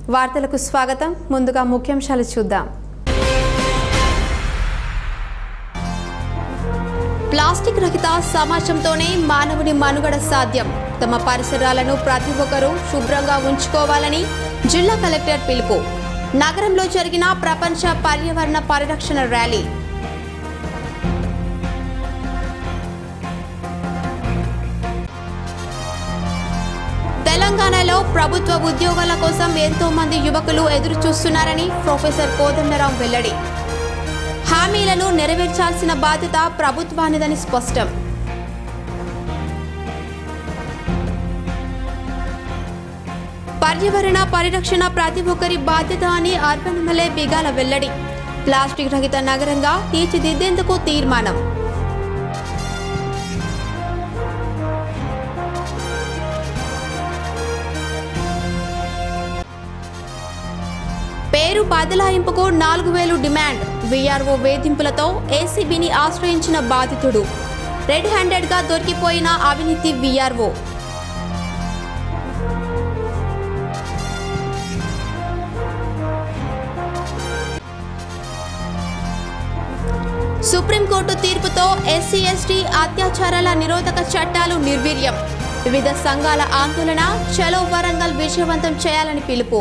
వార్తలకు స్వాగతం ముందుగా ముఖ్యాంశాలు చూద్దాం ప్లాస్టిక్ రహిత సమాజంతోనే మానవుని మనుగడ సాధ్యం తమ పరిసరాలను ప్రతి ఒక్కరూ శుభ్రంగా ఉంచుకోవాలని జిల్లా కలెక్టర్ పిలుపు నగరంలో జరిగిన ప్రపంచ పర్యావరణ పరిరక్షణ ర్యాలీ తెలంగాణలో ప్రభుత్వ ఉద్యోగాల కోసం ఎంతో మంది యువకులు ఎదురు చూస్తున్నారని ప్రొఫెసర్ కోదండరాం వెల్లడి హామీలను నెరవేర్చాల్సిన బాధ్యత ప్రభుత్వానిదని స్పష్టం పర్యావరణ పరిరక్షణ ప్రతి ఒక్కరి బాధ్యత అని అర్బన్ ఎమ్మెల్యే బిగాల వెల్లడి ప్లాస్టిక్ రహిత నగరంగా తీర్చిదిద్దేందుకు తీర్మానం పేరు బదలాయింపుకు నాలుగు వేలు డిమాండ్ వీఆర్ఓ వేధింపులతో ఏసీబీని ఆశ్రయించిన బాధితుడు రెడ్ హ్యాండెడ్గా దొరికిపోయిన అవినీతి వీఆర్ఓ సుప్రీంకోర్టు తీర్పుతో ఎస్సీ ఎస్టీ అత్యాచారాల నిరోధక చట్టాలు నిర్వీర్యం వివిధ సంఘాల ఆందోళన చలో వరంగల్ విజయవంతం చేయాలని పిలుపు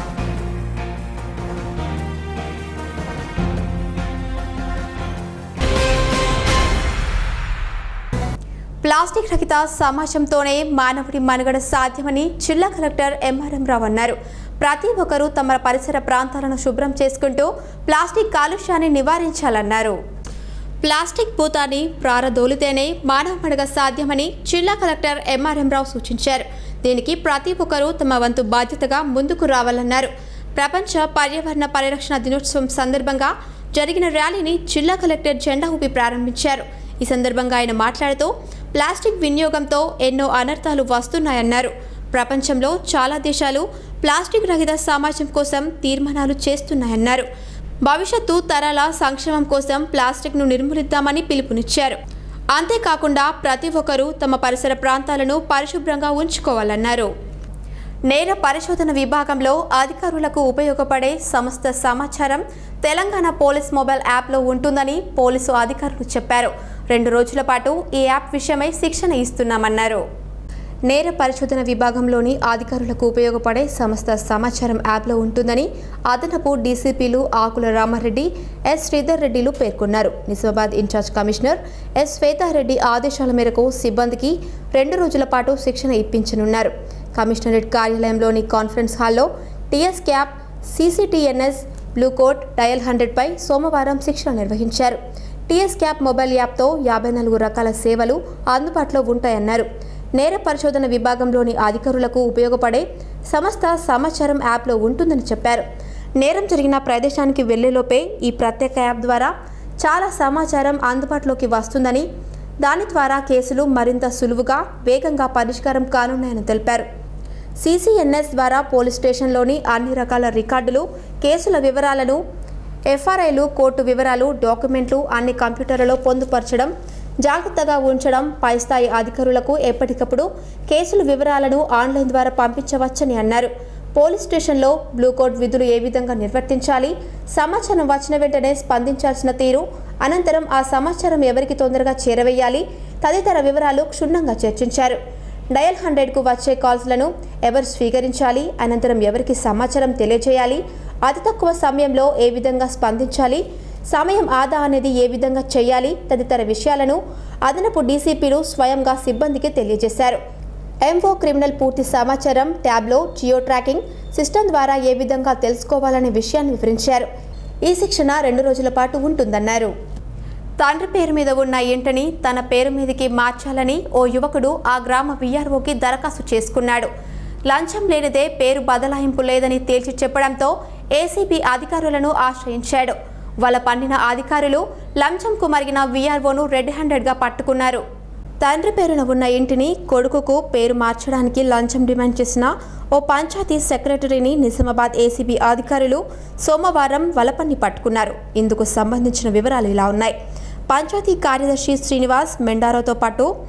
ప్లాస్టిక్ రహిత సమాజంతోనే మానవుడి మనుగడ సాధ్యమని జిల్లా కలెక్టర్ ఎంఆర్ఎం రావు అన్నారు ప్రతి ఒక్కరూ తమ పరిసర ప్రాంతాలను శుభ్రం చేసుకుంటూ ప్లాస్టిక్ కాలుష్యాన్ని నివారించాలన్నారు ప్లాస్టిక్ భూతాన్ని ప్రారదోలితేనే మానవ మనుగడ సాధ్యమని జిల్లా కలెక్టర్ ఎంఆర్ఎం రావు సూచించారు దీనికి ప్రతి ఒక్కరూ తమ వంతు బాధ్యతగా ముందుకు రావాలన్నారు ప్రపంచ పర్యావరణ పరిరక్షణ దినోత్సవం సందర్భంగా జరిగిన ర్యాలీని జిల్లా కలెక్టర్ జెండా ఊపి ప్రారంభించారు ఈ సందర్భంగా ఆయన మాట్లాడుతూ ప్లాస్టిక్ వినియోగంతో ఎన్నో అనర్థాలు వస్తున్నాయన్నారు ప్రపంచంలో చాలా దేశాలు ప్లాస్టిక్ రహిత సమాజం కోసం తీర్మానాలు చేస్తున్నాయన్నారు భవిష్యత్తు తరాల సంక్షేమం కోసం ప్లాస్టిక్ను నిర్మూలిద్దామని పిలుపునిచ్చారు అంతేకాకుండా ప్రతి ఒక్కరూ తమ పరిసర ప్రాంతాలను పరిశుభ్రంగా ఉంచుకోవాలన్నారు నేర పరిశోధన విభాగంలో అధికారులకు ఉపయోగపడే సమస్త సమాచారం తెలంగాణ పోలీస్ మొబైల్ యాప్లో ఉంటుందని పోలీసు అధికారులు చెప్పారు రెండు రోజుల పాటు ఈ యాప్ విషయమై శిక్షణ ఇస్తున్నామన్నారు నేర పరిశోధన విభాగంలోని అధికారులకు ఉపయోగపడే సమస్త సమాచారం యాప్లో ఉంటుందని అదనపు డీసీపీలు ఆకుల రామారెడ్డి ఎస్ శ్రీధర్ రెడ్డిలు పేర్కొన్నారు Nizamabad in-charge commissioner S Swethareddy ఆదేశాల మేరకు సిబ్బందికి రెండు రోజుల పాటు శిక్షణ ఇప్పించనున్నారు కమిషనరేట్ కార్యాలయంలోని కాన్ఫరెన్స్ హాల్లో TS cop CCTNS blue coat dial హండ్రెడ్పై సోమవారం శిక్షణ నిర్వహించారు టీఎస్ క్యాప్ మొబైల్ యాప్తో యాభై నాలుగు రకాల సేవలు అందుబాటులో ఉంటాయన్నారు నేర పరిశోధన విభాగంలోని అధికారులకు ఉపయోగపడే సమస్త సమాచారం యాప్లో ఉంటుందని చెప్పారు నేరం జరిగిన ప్రదేశానికి వెళ్లేలోపే ఈ ప్రత్యేక యాప్ ద్వారా చాలా సమాచారం అందుబాటులోకి వస్తుందని దాని ద్వారా కేసులు మరింత సులువుగా వేగంగా పరిష్కారం కానున్నాయని తెలిపారు సీసీఎన్ఎస్ ద్వారా పోలీస్ స్టేషన్లోని అన్ని రకాల రికార్డులు కేసుల వివరాలను ఎఫ్ఆర్ఐలు కోర్టు వివరాలు డాక్యుమెంట్లు అన్ని కంప్యూటర్లలో పొందుపరచడం జాగ్రత్తగా ఉంచడం పై స్థాయి అధికారులకు ఎప్పటికప్పుడు కేసుల వివరాలను ఆన్లైన్ ద్వారా పంపించవచ్చని అన్నారు పోలీస్ స్టేషన్లో బ్లూ కోడ్ విధులు ఏ విధంగా నిర్వర్తించాలి సమాచారం వచ్చిన వెంటనే స్పందించాల్సిన తీరు అనంతరం ఆ సమాచారం ఎవరికి తొందరగా చేరవేయాలి తదితర వివరాలు క్షుణ్ణంగా చర్చించారు డయల్ హండ్రెడ్కు వచ్చే కాల్స్లను ఎవరు స్వీకరించాలి అనంతరం ఎవరికి సమాచారం తెలియజేయాలి అతి తక్కువ సమయంలో ఏ విధంగా స్పందించాలి సమయం ఆదా అనేది ఏ విధంగా చేయాలి తదితర విషయాలను అదనపు డీసీపీలు స్వయంగా సిబ్బందికి తెలియజేశారు ఎంఓ క్రిమినల్ పూర్తి సమాచారం ట్యాబ్లో జియో ట్రాకింగ్ సిస్టమ్ ద్వారా ఏ విధంగా తెలుసుకోవాలనే విషయాన్ని వివరించారు ఈ శిక్షణ రెండు రోజుల పాటు ఉంటుందన్నారు తండ్రి పేరు మీద ఉన్న ఇంటిని తన పేరు మీదకి మార్చాలని ఓ యువకుడు ఆ గ్రామ విఆర్ఓకి దరఖాస్తు చేసుకున్నాడు లంచం లేనిదే పేరు బదలాయింపు లేదని తేల్చి చెప్పడంతో ఏసీబీ అధికారులను ఆశ్రయించాడు వాళ్ళ పండిన అధికారులు లంచంకు మరిగిన వీఆర్ఓను రెడ్ హ్యాండెడ్గా పట్టుకున్నారు తండ్రి పేరున ఉన్న ఇంటిని కొడుకుకు పేరు మార్చడానికి లంచం డిమాండ్ చేసిన ఓ పంచాయతీ సెక్రటరీని నిజామాబాద్ ఏసీబీ అధికారులు సోమవారం వలపన్ని పట్టుకున్నారు ఇందుకు సంబంధించిన వివరాలు ఇలా ఉన్నాయి పంచాయతీ కార్యదర్శి శ్రీనివాస్ మెండారోతో పాటు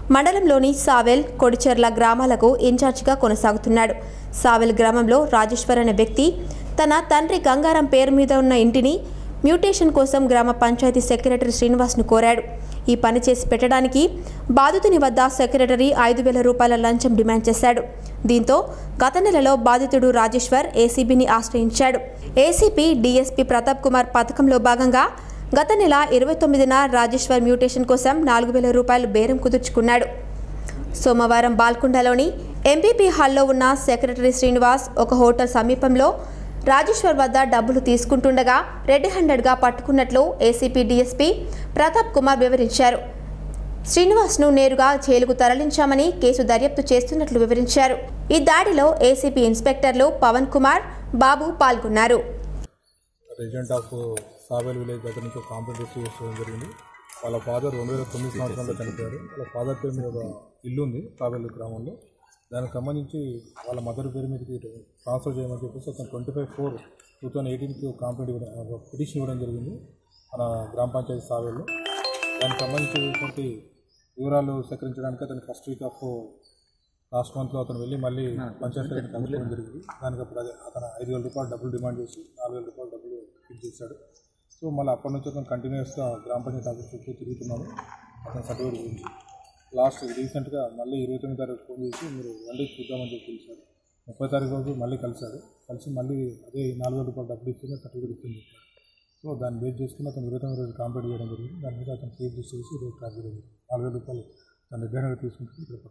మండలంలోని సావెల్ కొడిచెర్ల గ్రామాలకు ఇన్ఛార్జిగా కొనసాగుతున్నాడు సావెల్ గ్రామంలో రాజేశ్వర్ అనే వ్యక్తి తన తండ్రి గంగారం పేరు మీద ఉన్న ఇంటిని మ్యూటేషన్ కోసం గ్రామ పంచాయతీ సెక్రటరీ శ్రీనివాస్ను కోరాడు ఈ పని చేసి పెట్టడానికి బాధితుని వద్ద సెక్రటరీ ఐదు వేల రూపాయల లంచం డిమాండ్ చేశాడు దీంతో గత నెలలో బాధితుడు రాజేశ్వర్ ఏసీబీని ఆశ్రయించాడు ఏసీపీ డీఎస్పీ ప్రతాప్ కుమార్ పథకంలో భాగంగా గత నెల ఇరవై తొమ్మిదిన రాజేశ్వర్ మ్యూటేషన్ కోసం నాలుగు వేల రూపాయలు బేరం కుదుర్చుకున్నాడు సోమవారం బాల్కొండలోని ఎంపీపీ హాల్లో ఉన్న సెక్రటరీ శ్రీనివాస్ ఒక హోటల్ సమీపంలో రాజేశ్వర్ వద్ద డబ్బులు తీసుకుంటుండగా రెడ్ హ్యాండెడ్గా పట్టుకున్నట్లు ఏసీపీ డీఎస్పీ ప్రతాప్ కుమార్ వివరించారు శ్రీనివాస్ను నేరుగా జైలుకు తరలించామని కేసు దర్యాప్తు చేస్తున్నట్లు వివరించారు ఈ దాడిలో ఏసీపీ ఇన్స్పెక్టర్లు పవన్ కుమార్ బాబు పాల్గొన్నారు రెసిడెంట్ ఆఫ్ సాబెల్ విలేజ్ దగ్గర నుంచి ఒక కాంప్లైంట్ రిసీవ్ చేసుకోవడం జరిగింది వాళ్ళ ఫాదర్ రెండు వేల తొమ్మిది సంవత్సరంలో చనిపోయారు వాళ్ళ ఫాదర్ పేరు మీద ఒక ఇల్లు ఉంది సాబెల్ గ్రామంలో దానికి సంబంధించి వాళ్ళ మదర్ పేరు మీదకి ట్రాన్స్ఫర్ చేయమని చెప్పేసి అతను twenty five four two thousand ఎయిటీన్కి ఒక కాంప్లైంట్ ఇవ్వడం ఒక పిటిషన్ ఇవ్వడం జరిగింది మన గ్రామ పంచాయతీ సాబెల్లో దానికి సంబంధించినటువంటి వివరాలు సేకరించడానికి అతను ఫస్ట్ వీక్ ఆఫ్ లాస్ట్ మంత్లో అతను వెళ్ళి మళ్ళీ పంచాయతీ సెక్రటరీ కనుక్కోవడం జరిగింది దానికి అప్పుడు అదే అతను ఐదు వేల రూపాయలు డబ్బులు డిమాండ్ చేసి నాలుగు వేల రూపాయలు డబ్బులు ఫిల్ చేశాడు సో మళ్ళీ అప్పటి నుంచి అతను కంటిన్యూస్గా గ్రామ పంచాయతీ ఆఫీస్ చుట్టూ తిరుగుతున్నాడు అతని సర్టిఫికేట్ గురించి లాస్ట్ రీసెంట్గా మళ్ళీ ఇరవై తొమ్మిది తారీఖు ఫోన్ చేసి మీరు రండి చూద్దామని చెప్పి పిలిచారు ముప్పై తారీఖు రోజు మళ్ళీ కలిశాడు కలిసి మళ్ళీ అదే నాలుగు వేల రూపాయలు డబ్బులు ఇస్తుంది సర్టిఫికేట్ ఇస్తుంది చెప్పాడు సో దాన్ని బేస్ చేసుకుని అతను ఇరవై తొమ్మిది రోజు కాంప్లీట్ చేయడం జరిగింది దాని మీద అతను కేసు రిజిస్టర్ చేసి ఈరోజు ట్రాక్ చేయడం జరిగింది నాలుగు వేల రూపాయలు తన నిర్ధారణగా తీసుకుంటుంది ఇక్కడ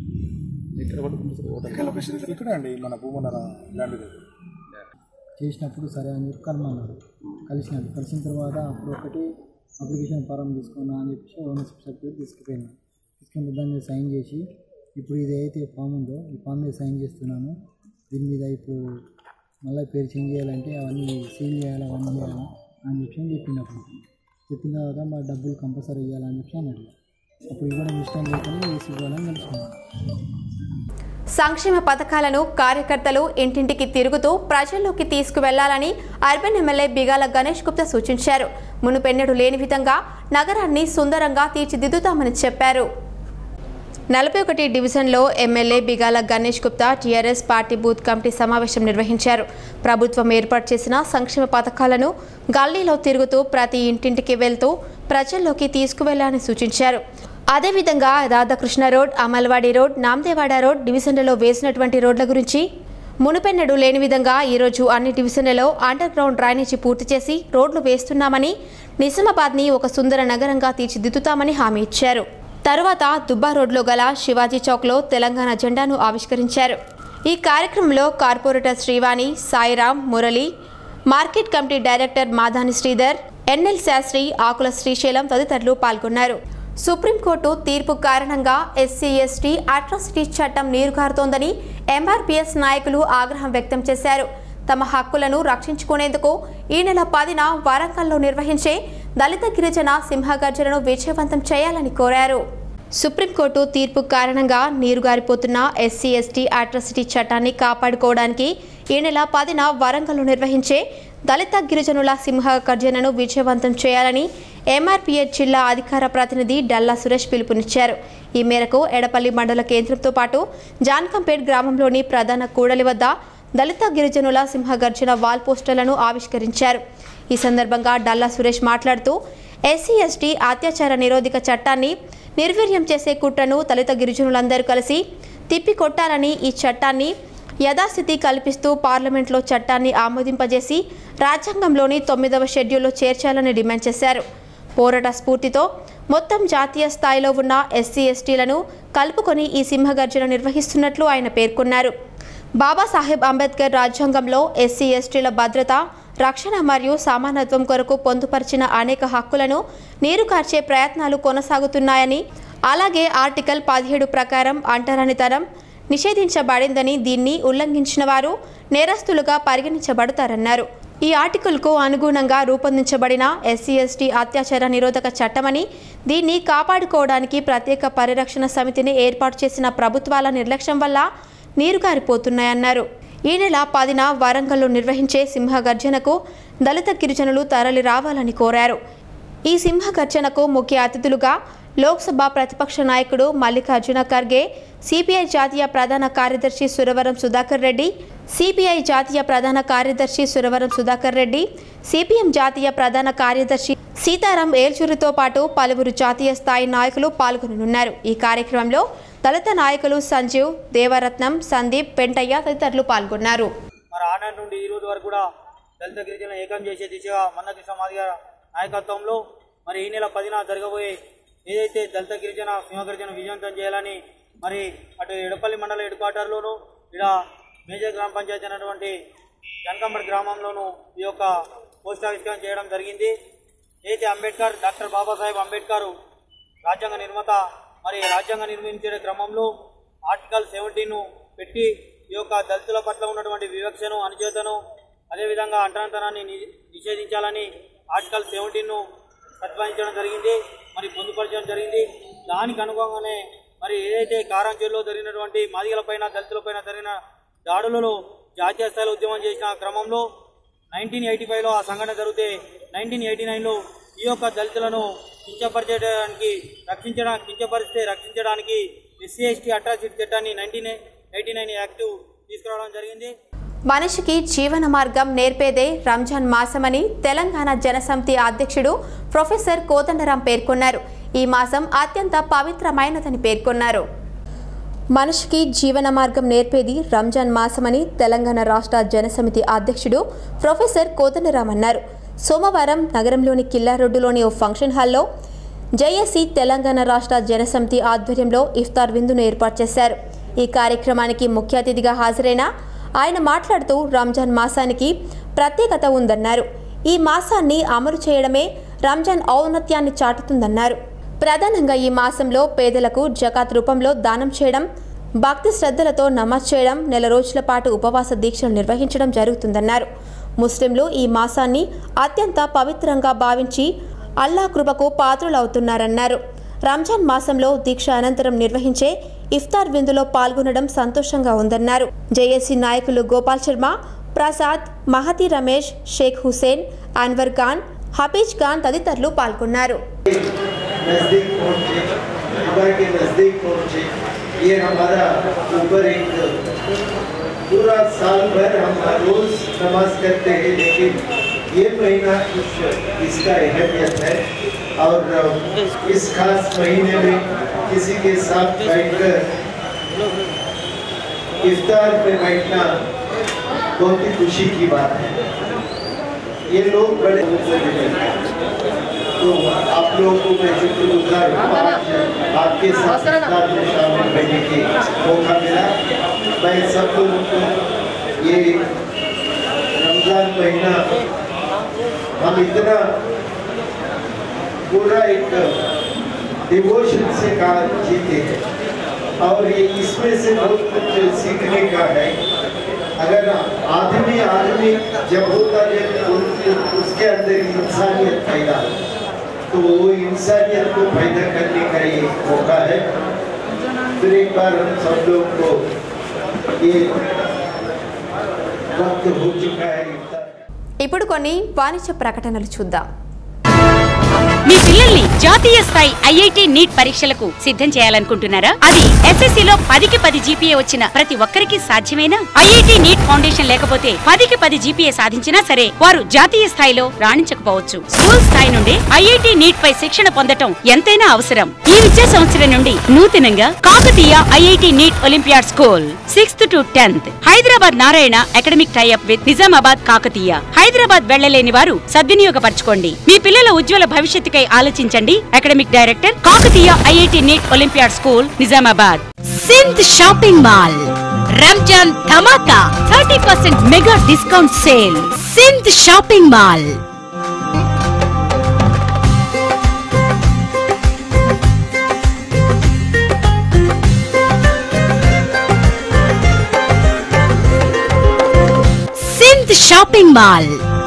పట్టుకుంటారు ఇక్కడ అండి మన భూమన ల్యాండ్ దగ్గర చేసినప్పుడు సరే అని చెప్పి కలమన్నారు కలిసినాడు కలిసిన తర్వాత అప్పుడు ఒకటి అప్లికేషన్ ఫారం తీసుకున్నా అని చెప్పేసి ఓనర్షిప్ సర్టిఫికేట్ తీసుకుపోయినా తీసుకుని దాని మీద సైన్ చేసి ఇప్పుడు ఇది అయితే ఫామ్ ఉందో ఈ ఫామ్ మీద సైన్ చేస్తున్నాను దీని మీద ఇప్పుడు మళ్ళీ పేరు చేంజ్ చేయాలంటే అవన్నీ సీల్ చేయాలి అవన్నీ చేయాలి అని చెప్పి అని చెప్పినప్పుడు చెప్పిన తర్వాత మా డబ్బులు కంపల్సరీ ఇవ్వాలని చెప్పి అన్నాడు అప్పుడు ఇవ్వడం ఇష్టం లేకుండా వేసి ఇవ్వాలని తెలుసుకున్నాను సంక్షేమ పథకాలను కార్యకర్తలు ఇంటింటికి తిరుగుతూ ప్రజల్లోకి తీసుకువెళ్లాలని అర్బన్ ఎమ్మెల్యే బిగాల గణేష్ గుప్తా సూచించారు మునుపెన్నడు లేని విధంగా నగరాన్ని సుందరంగా తీర్చిదిద్దుతామని చెప్పారు నలభై ఒకటి డివిజన్లో MLA Bigala Ganesh Gupta TRS party booth committee సమావేశం నిర్వహించారు ప్రభుత్వం ఏర్పాటు చేసిన సంక్షేమ పథకాలను గల్లీలో తిరుగుతూ ప్రతి ఇంటింటికి వెళ్తూ ప్రజల్లోకి తీసుకువెళ్లాలని సూచించారు అదేవిధంగా Radhakrishna road Amalwadi road Namdevwada road డివిజన్లలో వేసినటువంటి రోడ్ల గురించి మునుపెన్నడు లేని విధంగా ఈరోజు అన్ని డివిజన్లలో అండర్ గ్రౌండ్ డ్రైనేజీ పూర్తి చేసి రోడ్లు వేస్తున్నామని నిజామాబాద్ని ఒక సుందర నగరంగా తీర్చిదిద్దుతామని హామీ ఇచ్చారు తరువాత దుబ్బా రోడ్లో గల శివాజీ చౌక్లో తెలంగాణ జెండాను ఆవిష్కరించారు ఈ కార్యక్రమంలో corporator Srivani Sairam Murali market committee director Madhani Sridhar NL Shastri Akula Srisailam తదితరులు పాల్గొన్నారు సుప్రీంకోర్టు తీర్పు కారణంగా ఎస్సీ ఎస్టీ అట్రాసిటీ చట్టం నీరుగారుతోందని ఎంఆర్పీఎస్ నాయకులు ఆగ్రహం వ్యక్తం చేశారు తమ హక్కులను రక్షించుకునేందుకు ఈ నెల పదిన వరంగల్లో నిర్వహించే దళిత గిరిజన సింహగర్జనను విజయవంతం చేయాలని కోరారు సుప్రీంకోర్టు తీర్పు కారణంగా నీరుగారిపోతున్న ఎస్సీ ఎస్టీ అట్రాసిటీ చట్టాన్ని కాపాడుకోవడానికి ఈ నెల పదిన వరంగల్లో నిర్వహించే దళిత గిరిజనుల సింహ గర్జనను విజయవంతం చేయాలని ఎంఆర్పీఎస్ జిల్లా అధికార ప్రతినిధి డల్లా సురేష్ పిలుపునిచ్చారు ఈ మేరకు ఎడపల్లి మండల కేంద్రంతో పాటు జాన్కంపేట్ గ్రామంలోని ప్రధాన కూడలి వద్ద దళిత గిరిజనుల సింహగర్జన వాల్ పోస్టర్లను ఆవిష్కరించారు ఈ సందర్భంగా డల్లా సురేష్ మాట్లాడుతూ ఎస్సీ ఎస్టీ అత్యాచార నిరోధక చట్టాన్ని నిర్వీర్యం చేసే కుట్రను దళిత గిరిజనులందరూ కలిసి తిప్పికొట్టాలని ఈ చట్టాన్ని యథాస్థితి కల్పిస్తూ పార్లమెంట్లో చట్టాన్ని ఆమోదింపజేసి రాజ్యాంగంలోని తొమ్మిదవ షెడ్యూల్లో చేర్చాలని డిమాండ్ చేశారు పోరాట స్ఫూర్తితో మొత్తం జాతీయ స్థాయిలో ఉన్న ఎస్సీ ఎస్టీలను కలుపుకొని ఈ సింహగర్జన నిర్వహిస్తున్నట్లు ఆయన పేర్కొన్నారు బాబాసాహెబ్ అంబేద్కర్ రాజ్యాంగంలో ఎస్సీ ఎస్టీల భద్రత రక్షణ మరియు సమానత్వం కొరకు పొందుపరిచిన అనేక హక్కులను నీరుకార్చే ప్రయత్నాలు కొనసాగుతున్నాయని అలాగే ఆర్టికల్ పదిహేడు ప్రకారం అంటరానితనం నిషేధించబడిందని దీన్ని ఉల్లంఘించిన వారు నేరస్తులుగా పరిగణించబడతారన్నారు ఈ ఆర్టికల్కు అనుగుణంగా రూపొందించబడిన ఎస్సీ ఎస్టీ అత్యాచార నిరోధక చట్టమని దీన్ని కాపాడుకోవడానికి ప్రత్యేక పరిరక్షణ సమితిని ఏర్పాటు చేసిన ప్రభుత్వాల నిర్లక్ష్యం వల్ల నీరుగారిపోతున్నాయన్నారు ఈ నెల పదిన వరంగల్లో నిర్వహించే సింహగర్జనకు దళిత గిరిజనులు తరలి రావాలని కోరారు ఈ సింహగర్జనకు ముఖ్య అతిథులుగా లోక్సభ ప్రతిపక్ష నాయకుడు మల్లికార్జున ఖర్గే సిపిఐ జాతీయ ప్రధాన కార్యదర్శి సురవరం సుధాకర్ రెడ్డి సిపిఐ జాతీయ ప్రధాన కార్యదర్శి సురవరం సుధాకర్ రెడ్డి సిపిఎం జాతీయ ప్రధాన కార్యదర్శి సీతారాం ఏల్చూరుతో పాటు పలువురు జాతీయ స్థాయి నాయకులు పాల్గొననున్నారు ఈ కార్యక్రమంలో దళిత నాయకులు సంజీవ్ దేవరత్నం సందీప్ పెంటయ్య తదితరులు పాల్గొన్నారు మరి ఆనాటి నుండి ఈ రోజు వరకు కూడా దళిత గిరిజన ఏకం చేసే దిశగా మన్నకి సమాధి గారి నాయకత్వంలో మరి ఈ నెల పదిన జరగబోయే ఏదైతే దళిత గిరిజన సింహగిరిజన విజయవంతం చేయాలని మరి అటు ఎడపల్లి మండల హెడ్ క్వార్టర్లోను ఇక్కడ మేజర్ గ్రామ పంచాయతీ అయినటువంటి జనకంబడి గ్రామంలోను ఈ యొక్క పోస్ట్ ఆవిష్కరణ చేయడం జరిగింది ఏదైతే అంబేద్కర్ డాక్టర్ బాబాసాహెబ్ అంబేద్కర్ రాజ్యాంగ నిర్మాత మరి రాజ్యాంగం నిర్మించే క్రమంలో ఆర్టికల్ సెవెంటీన్ పెట్టి ఈ యొక్క దళితుల పట్ల ఉన్నటువంటి వివక్షను అణచివేతను అదేవిధంగా అంటరాంతనాన్ని ని- నిషేధించాలని ఆర్టికల్ సెవెంటీన్ను ప్రతిపాదించడం జరిగింది మరి పొందుపరచడం జరిగింది దానికి అనుగుణంగానే మరి ఏదైతే కారంచేరులో జరిగినటువంటి మాదిగలపైన దళితులపైన జరిగిన దాడులలో జాతీయ స్థాయిలో ఉద్యమం చేసిన క్రమంలో నైన్టీన్ ఎయిటీ ఫైవ్లో ఆ సంఘటన జరిగితే నైన్టీన్ ఎయిటీ నైన్లో ఈ యొక్క దళితులను కించపరిచేయడానికి రక్షించడానికి కించపరిస్తే రక్షించడానికి ఎస్సీ ఎస్టీ అట్రాసిటీ చట్టాన్ని నైన్టీన్ ఎయిటీ నైన్ యాక్ట్ తీసుకురావడం జరిగింది మనిషికి జీవన మార్గం నేర్పేదే రంజాన్ మాసమని తెలంగాణ జనసమితి అధ్యక్షుడు ప్రొఫెసర్ కోదండరాం పేర్కొన్నారు ఈ మాసం అత్యంత పవిత్రమైనదని పేర్కొన్నారు మనిషికి జీవన మార్గం నేర్పేది రంజాన్ మాసమని తెలంగాణ రాష్ట్ర జనసమితి అధ్యక్షుడు ప్రొఫెసర్ కోదండరాం అన్నారు సోమవారం నగరంలోని కిల్లా రోడ్డులోని ఓ ఫంక్షన్ హాల్లో జేఏసీ తెలంగాణ రాష్ట్ర జనసమితి ఆధ్వర్యంలో ఇఫ్తార్ విందును ఏర్పాటు చేశారు ఈ కార్యక్రమానికి ముఖ్య అతిథిగా హాజరైన ఆయన మాట్లాడుతూ రంజాన్ మాసానికి ప్రత్యేకత ఉందన్నారు ఈ మాసాన్ని అమలు చేయడమే రంజాన్ ఔన్నత్యాన్ని చాటుతుందన్నారు ప్రధానంగా ఈ మాసంలో పేదలకు జకాత్ రూపంలో దానం చేయడం భక్తి శ్రద్ధలతో నమాజ్ చేయడం నెల రోజుల పాటు ఉపవాస దీక్షలు నిర్వహించడం జరుగుతుందన్నారు ముస్లింలు ఈ మాసాన్ని అత్యంత పవిత్రంగా భావించి అల్లా కృపకు పాత్రులవుతున్నారన్నారు రంజాన్ మాసంలో దీక్ష అనంతరం నిర్వహించే ఇఫ్తార్ విందులో పాల్గొనడం సంతోషంగా ఉందన్నారు జేఏసీ నాయకులు గోపాల్ శర్మ ప్రసాద్ మహతి రమేష్ షేక్ హుసేన్ అన్వర్ ఖాన్ హఫీజ్ ఖాన్ తదితరులు పాల్గొన్నారు नज़दीक पहुँचे खुदा के नज़दीक पहुँचे ये हमारा ऊपर एक पूरा साल भर हम हर रोज नमाज करते हैं लेकिन ये महीना इस इसका अहमियत है और इस खास महीने में किसी के साथ बैठकर इफ्तार पे बैठना बहुत ही खुशी की बात है ये लोग बड़े तो आप लोगों को मैं शुक्रगुजार हूँ आज आपके साथ इफ्तार में शामिल होने के मौका मिला मैं सब लोगों को ये रमज़ान महीना हम इतना पूरा एक डिवोशन से काम जीते हैं और ये इसमें से बहुत कुछ सीखने का है अगर आदमी आदमी जब होता है तो उन- उसके अंदर इंसानियत पैदा हो तो वो इंसानियत को पैदा करने का ये मौका है फिर एक बार हम सब लोग को ये वक्त हो चुका है इफ्तार ఇప్పుడు కొన్ని వాణిజ్య ప్రకటనలు చూద్దాం మీ పిల్లల్ని జాతీయ స్థాయి ఐఐటి నీట్ పరీక్షలకు సిద్ధం చేయాలనుకుంటున్నారా అది ఎస్ఎస్సి లో పదికి పది జీపీఏ వచ్చిన ప్రతి ఒక్కరికి సాధ్యమేనా ఐఐటి నీట్ ఫౌండేషన్ లేకపోతే పదికి పది జీపీఏ సాధించినా సరే వారు జాతీయ స్థాయిలో రాణించకపోవచ్చు స్కూల్ స్థాయి నుండి ఐఐటి నీట్ పై శిక్షణ పొందటం ఎంతైనా అవసరం ఈ విద్యా సంవత్సరం నుండి నూతనంగా Kakatiya IIT NEET olympiad school sixth to tenth Hyderabad Narayana academic tie up with Nizamabad Kakatiya Hyderabad వెళ్లలేని వారు సద్వినియోగపరచుకోండి మీ పిల్లల ఉజ్వల భవిష్యత్తుకై ఆలోచించండి academic director Kakatiya IIT NEET olympiad school Nizamabad Sindh shopping mall Ramzan ధమాకా thirty percent mega discount sale Sindh shopping mall Sindh shopping mall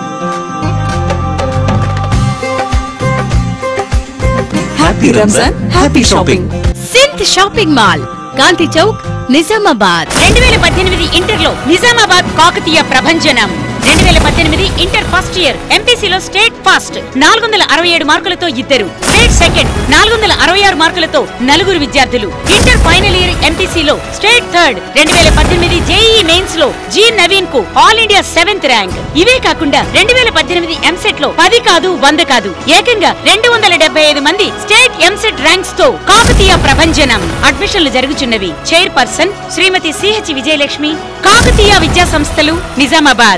happy Ramzan happy shopping Sindh shopping mall Gandhi Chowk Nizamabad రెండు వేల పద్దెనిమిది ఇంటర్లో నిజామాబాద్ కాకతీయ ప్రభంజనం రెండు వేల పద్దెనిమిది ఇంటర్ ఫస్ట్ ఇయర్ ఎంపీసీలో స్టేట్ ఫస్ట్ నాలుగు వందల అరవై ఏడు మార్కులతో ఇద్దరు స్టేట్ సెకండ్ నాలుగు వందల అరవై ఆరు మార్కులతో నలుగురు విద్యార్థులు ఇంటర్ ఫైనల్ ఇయర్ ఎంపీసీలో స్టేట్ థర్డ్ రెండు వేల పద్దెనిమిది జేఈ మెయిన్స్ లో జి నవీన్ కు ఆల్ ఇండియా సెవెంత్ ర్యాంక్ ఇవే కాకుండా రెండు వేల పద్దెనిమిది ఎంసెట్ లో పది కాదు వంద కాదు ఏకంగా రెండు వందల డెబ్బై ఐదు మంది స్టేట్ ఎంసెట్ ర్యాంక్స్ తో కాకతీయ ప్రభంజనం అడ్మిషన్లు జరుగుచున్నవి చైర్పర్సన్ శ్రీమతి సిహెచ్ విజయలక్ష్మి కాకతీయ విద్యా సంస్థలు నిజామాబాద్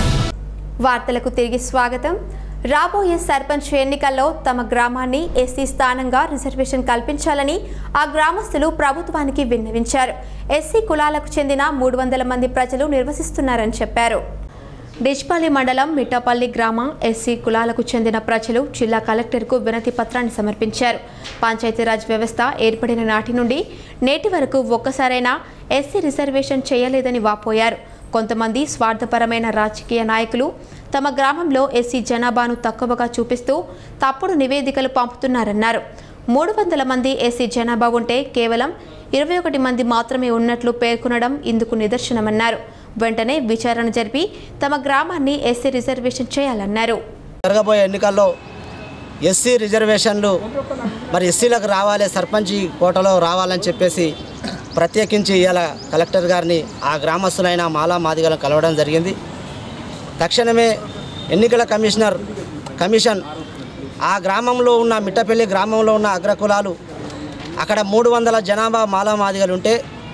వార్తలకు తిరిగి స్వాగతం రాబోయే సర్పంచ్ ఎన్నికల్లో తమ గ్రామాన్ని ఎస్సీ స్థానంగా రిజర్వేషన్ కల్పించాలని ఆ గ్రామస్తులు ప్రభుత్వానికి విన్నవించారు ఎస్సీ కులాలకు చెందిన మూడు వందల మంది ప్రజలు నిర్వసిస్తున్నారని చెప్పారు డిష్పల్లి మండలం మిట్టపల్లి గ్రామ ఎస్సీ కులాలకు చెందిన ప్రజలు జిల్లా కలెక్టర్కు వినతి పత్రాన్ని సమర్పించారు పంచాయతీరాజ్ వ్యవస్థ ఏర్పడిన నాటి నుండి నేటి వరకు ఒక్కసారైనా ఎస్సీ రిజర్వేషన్ చేయలేదని వాపోయారు కొంతమంది స్వార్థపరమైన రాజకీయ నాయకులు తమ గ్రామంలో ఎస్సీ జనాభాను తక్కువగా చూపిస్తూ తప్పుడు నివేదికలు పంపుతున్నారన్నారు మూడు వందల మంది ఎస్సీ జనాభా ఉంటే కేవలం ఇరవై ఒకటి మంది మాత్రమే ఉన్నట్లు పేర్కొనడం ఇందుకు నిదర్శనమన్నారు వెంటనే విచారణ జరిపి తమ గ్రామాన్ని ఎస్సీ రిజర్వేషన్ చేయాలన్నారు జరగబోయే ఎన్నికల్లో ఎస్సీ రిజర్వేషన్లు మరి ఎస్సీలకు రావాలి సర్పంచ్ కోటలో రావాలని చెప్పేసి ప్రత్యేకించి ఇవాళ కలెక్టర్ గారిని ఆ గ్రామస్తులైన మాలా మాదిగలను కలవడం జరిగింది తక్షణమే ఎన్నికల కమిషనర్ కమిషన్ ఆ గ్రామంలో ఉన్న మిట్టపల్లి గ్రామంలో ఉన్న అగ్రకులాలు అక్కడ మూడు వందల జనాభా మాలా మాదిగలు ఉంటే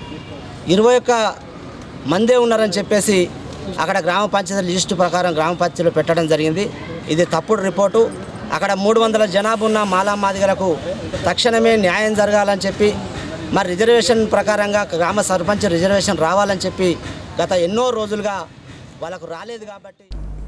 ఇరవై ఒక్క మందే ఉన్నారని చెప్పేసి అక్కడ గ్రామ పంచాయతీ లిస్టు ప్రకారం గ్రామ పంచాయతీలో పెట్టడం జరిగింది ఇది తప్పుడు రిపోర్టు అక్కడ మూడు వందల జనాభా ఉన్న మాలా మాదిగలకు తక్షణమే న్యాయం జరగాలని చెప్పి మరి రిజర్వేషన్ ప్రకారంగా గ్రామ సర్పంచ్ రిజర్వేషన్ రావాలని చెప్పి గత ఎన్నో రోజులుగా వాళ్ళకు రాలేదు కాబట్టి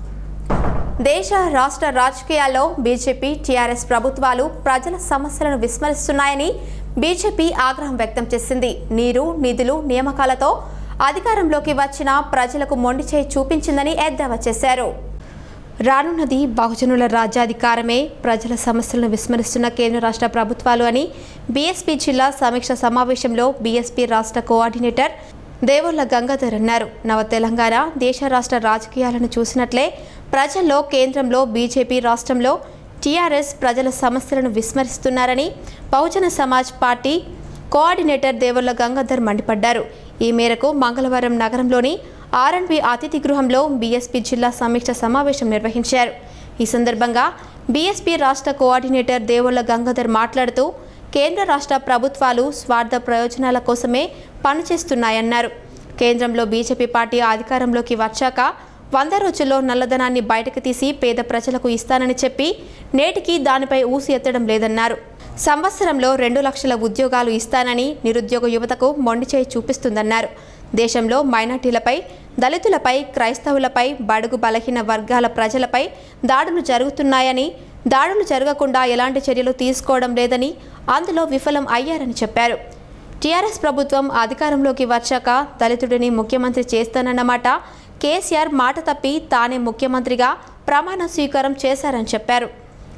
దేశ రాష్ట్ర రాజకీయాల్లో బీజేపీ టీఆర్ఎస్ ప్రభుత్వాలు ప్రజల సమస్యలను విస్మరిస్తున్నాయని బీజేపీ ఆగ్రహం వ్యక్తం చేసింది నీరు నిధులు నియామకాలతో అధికారంలోకి వచ్చిన ప్రజలకు మొండి చేయి చూపించిందని ఎద్దేవా చేశారు రానున్నది బహుజనుల రాజ్యాధికారమే ప్రజల సమస్యలను విస్మరిస్తున్న కేంద్ర రాష్ట్ర ప్రభుత్వాలు అని బీఎస్పీ జిల్లా సమీక్ష సమావేశంలో బీఎస్పీ రాష్ట్ర కోఆర్డినేటర్ దేవొల్ల గంగాధర్ అన్నారు నవ తెలంగాణ దేశ రాష్ట్ర రాజకీయాలను చూసినట్లే ప్రజల్లో కేంద్రంలో బీజేపీ రాష్ట్రంలో టీఆర్ఎస్ ప్రజల సమస్యలను విస్మరిస్తున్నారని బహుజన సమాజ్ పార్టీ కోఆర్డినేటర్ దేవొల్ల గంగాధర్ మండిపడ్డారు ఈ మేరకు మంగళవారం నగరంలోని ఆర్ఎండ్బి అతిథి గృహంలో బీఎస్పీ జిల్లా సమీక్ష సమావేశం నిర్వహించారు ఈ సందర్భంగా బీఎస్పీ రాష్ట్ర కోఆర్డినేటర్ దేవొల్ల గంగాధర్ మాట్లాడుతూ కేంద్ర రాష్ట్ర ప్రభుత్వాలు స్వార్థ ప్రయోజనాల కోసమే పనిచేస్తున్నాయన్నారు కేంద్రంలో బీజేపీ పార్టీ అధికారంలోకి వచ్చాక వంద రోజుల్లో నల్లధనాన్ని బయటకు తీసి పేద ప్రజలకు ఇస్తానని చెప్పి నేటికి దానిపై ఊసి ఎత్తడం లేదన్నారు సంవత్సరంలో రెండు లక్షల ఉద్యోగాలు ఇస్తానని నిరుద్యోగ యువతకు మొండి చేయి చూపిస్తుందన్నారు దేశంలో మైనార్టీలపై దళితులపై క్రైస్తవులపై బడుగు బలహీన వర్గాల ప్రజలపై దాడులు జరుగుతున్నాయని దాడులు జరగకుండా ఎలాంటి చర్యలు తీసుకోవడం లేదని అందులో విఫలం అయ్యారని చెప్పారు టీఆర్ఎస్ ప్రభుత్వం అధికారంలోకి వచ్చాక దళితుడిని ముఖ్యమంత్రి చేస్తానన్నమాట కేసీఆర్ మాట తప్పి తానే ముఖ్యమంత్రిగా ప్రమాణ స్వీకారం చేశారని చెప్పారు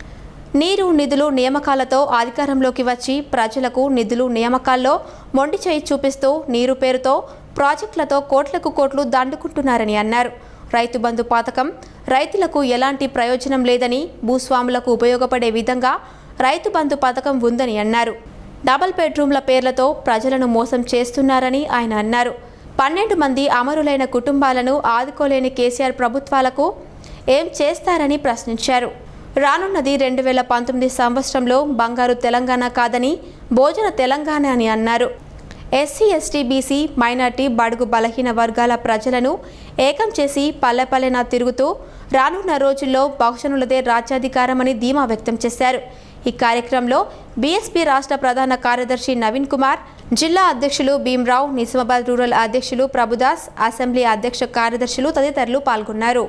నీరు నిధులు నియామకాలతో అధికారంలోకి వచ్చి ప్రజలకు నిధులు నియామకాల్లో మొండి చేయి చూపిస్తూ నీరు పేరుతో ప్రాజెక్టులతో కోట్లకు కోట్లు దండుకుంటున్నారని అన్నారు రైతు బంధు పథకం రైతులకు ఎలాంటి ప్రయోజనం లేదని భూస్వాములకు ఉపయోగపడే విధంగా రైతు బంధు పథకం ఉందని అన్నారు డబల్ బెడ్రూమ్ల పేర్లతో ప్రజలను మోసం చేస్తున్నారని ఆయన అన్నారు పన్నెండు మంది అమరులైన కుటుంబాలను ఆదుకోలేని కేసీఆర్ ప్రభుత్వాలకు ఏం చేస్తారని ప్రశ్నించారు రానున్నది రెండు వేల పంతొమ్మిది సంవత్సరంలో బంగారు తెలంగాణ కాదని భోజన తెలంగాణ అని అన్నారు ఎస్సీ ఎస్టీ బీసీ మైనార్టీ బడుగు బలహీన వర్గాల ప్రజలను ఏకం చేసి పల్లెపల్లెన తిరుగుతూ రానున్న రోజుల్లో బహుజనులదే రాజ్యాధికారమని ధీమా వ్యక్తం చేశారు ఈ కార్యక్రమంలో బీఎస్పీ రాష్ట్ర ప్రధాన కార్యదర్శి నవీన్ కుమార్ జిల్లా అధ్యక్షులు భీమ్రావు నిజామాబాద్ రూరల్ అధ్యక్షులు ప్రభుదాస్ అసెంబ్లీ అధ్యక్ష కార్యదర్శులు తదితరులు పాల్గొన్నారు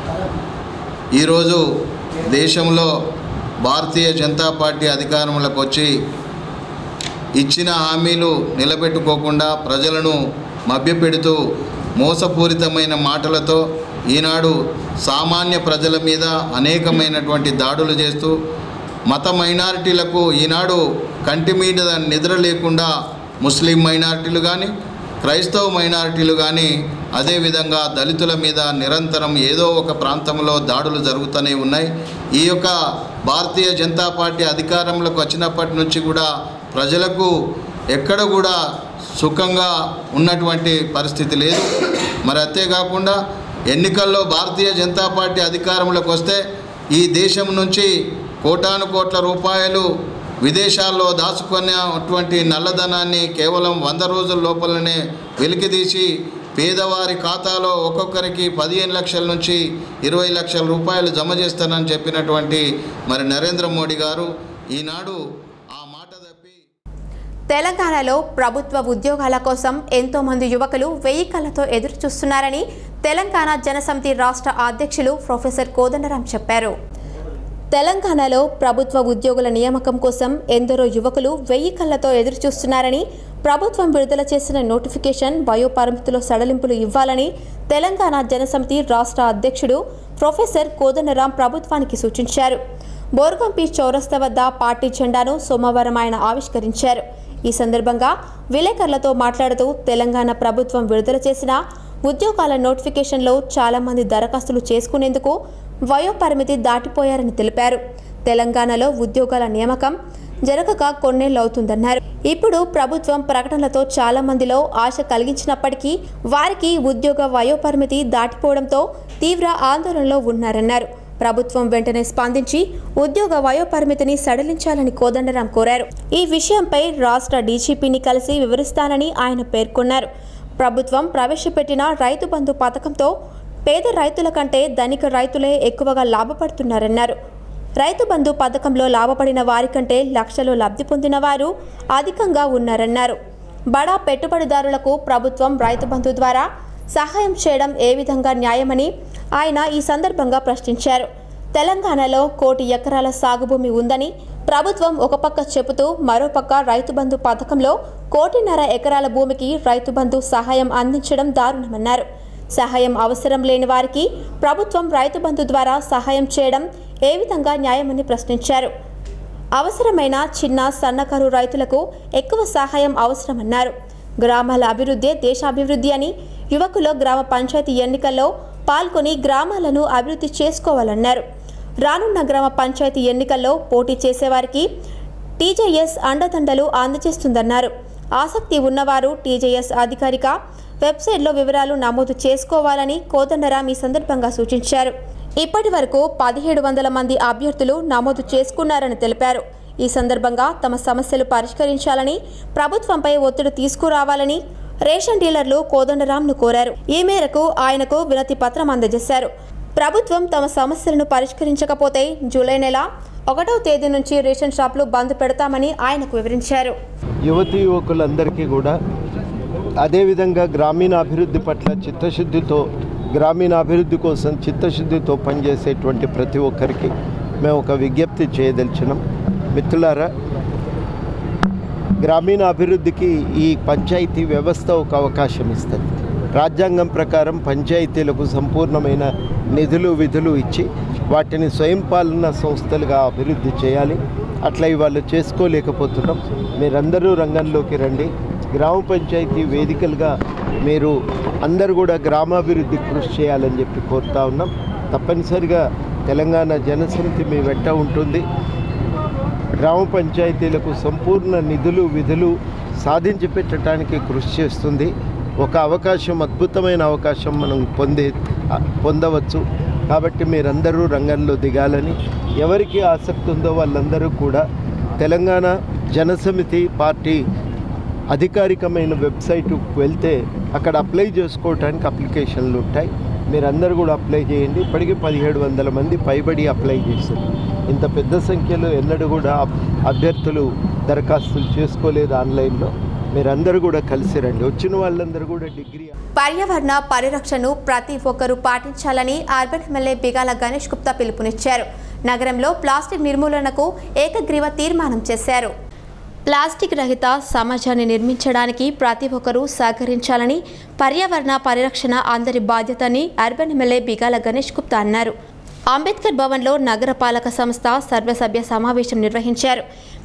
ఈరోజు దేశంలో భారతీయ జనతా పార్టీ అధికారంలోకి వచ్చి ఇచ్చిన హామీలు నిలబెట్టుకోకుండా ప్రజలను మభ్యపెడుతూ మోసపూరితమైన మాటలతో ఈనాడు సామాన్య ప్రజల మీద అనేకమైనటువంటి దాడులు చేస్తూ మత మైనారిటీలకు ఈనాడు కంటి మీద నిద్ర లేకుండా ముస్లిం మైనారిటీలు కానీ క్రైస్తవ మైనారిటీలు కానీ అదేవిధంగా దళితుల మీద నిరంతరం ఏదో ఒక ప్రాంతంలో దాడులు జరుగుతూనే ఉన్నాయి ఈ యొక్క భారతీయ జనతా పార్టీ అధికారంలోకి వచ్చినప్పటి నుంచి కూడా ప్రజలకు ఎక్కడ కూడా సుఖంగా ఉన్నటువంటి పరిస్థితి లేదు మరి అంతేకాకుండా ఎన్నికల్లో భారతీయ జనతా పార్టీ అధికారంలోకి వస్తే ఈ దేశం నుంచి కోటాను కోట్ల రూపాయలు విదేశాల్లో దాచుకున్నటువంటి నల్లధనాన్ని కేవలం వంద రోజుల లోపలనే వెలికితీసి పేదవారి ఖాతాలో ఒక్కొక్కరికి పదిహేను లక్షల నుంచి ఇరవై లక్షల రూపాయలు జమ చేస్తానని చెప్పినటువంటి మరి నరేంద్ర మోడీ గారు ఈనాడు ఆ మాట తప్పి తెలంగాణలో ప్రభుత్వ ఉద్యోగాల కోసం ఎంతో మంది యువకులు వెయ్యి కళ్ళతో ఎదురు చూస్తున్నారని తెలంగాణ జనసమితి రాష్ట్ర అధ్యక్షులు ప్రొఫెసర్ కోదండరాం చెప్పారు తెలంగాణలో ప్రభుత్వ ఉద్యోగుల నియామకం కోసం ఎందరో యువకులు వెయ్యి కళ్ళతో ఎదురు చూస్తున్నారని ప్రభుత్వం విడుదల చేసిన నోటిఫికేషన్ వయోపరిమితిలో సడలింపులు ఇవ్వాలని తెలంగాణ జనసమితి రాష్ట్ర అధ్యక్షుడు ప్రొఫెసర్ కోదండరాం ప్రభుత్వానికి సూచించారు బోర్గంపి చౌరస్తా వద్ద పార్టీ జెండాను సోమవారం ఆయన ఆవిష్కరించారు ఈ సందర్భంగా విలేకరులతో మాట్లాడుతూ తెలంగాణ ప్రభుత్వం విడుదల చేసిన ఉద్యోగాల నోటిఫికేషన్లో చాలామంది దరఖాస్తులు చేసుకునేందుకు వయోపరిమితి దాటిపోయారని తెలిపారు తెలంగాణలో ఉద్యోగాల నియామకం జరగక కొన్నేళ్లవుతుందన్నారు ఇప్పుడు ప్రభుత్వం ప్రకటనలతో చాలా మందిలో ఆశ కలిగించినప్పటికీ వారికి ఉద్యోగ వయోపరిమితి దాటిపోవడంతో తీవ్ర ఆందోళనలో ఉన్నారన్నారు ప్రభుత్వం వెంటనే స్పందించి ఉద్యోగ వయోపరిమితిని సడలించాలని కోదండరాం కోరారు ఈ విషయంపై రాష్ట్ర డీజీపీని కలిసి వివరిస్తానని ఆయన పేర్కొన్నారు ప్రభుత్వం ప్రవేశపెట్టిన రైతు బంధు పథకంతో పేద రైతుల కంటే ధనిక రైతులే ఎక్కువగా లాభపడుతున్నారన్నారు రైతు బంధు పథకంలో లాభపడిన వారికంటే లక్షలు లబ్ధి పొందిన వారు అధికంగా ఉన్నారన్నారు బడా పెట్టుబడిదారులకు ప్రభుత్వం రైతు బంధు ద్వారా సహాయం చేయడం ఏ విధంగా న్యాయమని ఆయన ఈ సందర్భంగా ప్రశ్నించారు తెలంగాణలో కోటి ఎకరాల సాగు భూమి ఉందని ప్రభుత్వం ఒక పక్క చెబుతూ మరోపక్క రైతు బంధు పథకంలో కోటిన్నర ఎకరాల భూమికి రైతు బంధు సహాయం అందించడం దారుణమన్నారు సహాయం అవసరం లేని వారికి ప్రభుత్వం రైతు బంధు ద్వారా సహాయం చేయడం ఏ విధంగా న్యాయమని ప్రశ్నించారు అవసరమైన చిన్న సన్నకారు రైతులకు ఎక్కువ సహాయం అవసరమన్నారు గ్రామాల అభివృద్ధి దేశాభివృద్ధి అని యువకులు గ్రామ పంచాయతీ ఎన్నికల్లో పాల్గొని గ్రామాలను అభివృద్ధి చేసుకోవాలన్నారు రానున్న గ్రామ పంచాయతీ ఎన్నికల్లో పోటీ చేసేవారికి టీజేఎస్ అండదండలు అందజేస్తుందన్నారు ఆసక్తి ఉన్నవారు టీజేఎస్ అధికారిక వెబ్సైట్లో వివరాలు నమోదు చేసుకోవాలని కోదండరాం ఈ సందర్భంగా సూచించారు ఇప్పటి వరకు పదిహేడు వందల మంది అభ్యర్థులు నమోదు చేసుకున్నారని తెలిపారు ఈ సందర్భంగా తమ సమస్యలు పరిష్కరించాలని ప్రభుత్వంపై ఒత్తిడి తీసుకురావాలని రేషన్ డీలర్లు కోదండరాంను కోరారు ఈ మేరకు ఆయనకు వినతి పత్రం అందజేశారు ప్రభుత్వం తమ సమస్యలను పరిష్కరించకపోతే జూలై నెల ఒకటవ తేదీ నుంచి రేషన్ షాపులు బంద్ పెడతామని ఆయనకు వివరించారు యువతి యువకులందరికీ కూడా అదేవిధంగా గ్రామీణ అభివృద్ధి పట్ల చిత్తశుద్ధితో గ్రామీణ అభివృద్ధి కోసం చిత్తశుద్ధితో పనిచేసేటువంటి ప్రతి ఒక్కరికి మేము ఒక విజ్ఞప్తి చేయదలిచినాం మిత్రులారా గ్రామీణ అభివృద్ధికి ఈ పంచాయతీ వ్యవస్థ ఒక అవకాశం ఇస్తుంది రాజ్యాంగం ప్రకారం పంచాయతీలకు సంపూర్ణమైన నిధులు విధులు ఇచ్చి వాటిని స్వయం పాలన సంస్థలుగా అభివృద్ధి చేయాలి అట్లా ఇవాళ చేసుకోలేకపోతున్నాం మీరందరూ రంగంలోకి రండి గ్రామ పంచాయతీ వేదికలుగా మీరు అందరూ కూడా గ్రామాభివృద్ధి కృషి చేయాలని చెప్పి కోరుతా ఉన్నాం తప్పనిసరిగా తెలంగాణ జనసమితి మీ వెంట ఉంటుంది గ్రామ పంచాయతీలకు సంపూర్ణ నిధులు విధులు సాధించి పెట్టడానికి కృషి చేస్తుంది ఒక అవకాశం అద్భుతమైన అవకాశం మనం పొందే పొందవచ్చు కాబట్టి మీరందరూ రంగంలో దిగాలని ఎవరికి ఆసక్తి ఉందో వాళ్ళందరూ కూడా తెలంగాణ జనసమితి పార్టీ అధికారికమైన వెబ్సైట్కు వెళ్తే అక్కడ అప్లై చేసుకోవడానికి అప్లికేషన్లు ఉంటాయి మీరందరూ కూడా అప్లై చేయండి ఇప్పటికీ పదిహేడు వందల మంది పైబడి అప్లై చేశారు ఇంత పెద్ద సంఖ్యలో ఎన్నడూ కూడా అభ్యర్థులు దరఖాస్తులు చేసుకోలేదు ఆన్లైన్లో మీరందరూ కూడా కలిసి రండి వచ్చిన వాళ్ళందరూ కూడా డిగ్రీ పర్యావరణ పరిరక్షణను ప్రతి ఒక్కరూ పాటించాలని అర్బన్ ఎమ్మెల్యే బిగాల గణేష్ గుప్తా పిలుపునిచ్చారు నగరంలో ప్లాస్టిక్ నిర్మూలనకు ఏకగ్రీవ తీర్మానం చేశారు ప్లాస్టిక్ రహిత సమాజాన్ని నిర్మించడానికి ప్రతి ఒక్కరూ సహకరించాలని పర్యావరణ పరిరక్షణ అందరి బాధ్యతని అర్బన్ ఎమ్మెల్యే బిగాల గణేష్ గుప్తా అన్నారు అంబేద్కర్ భవన్లో నగరపాలక సంస్థ సర్వసభ్య సమావేశం నిర్వహించారు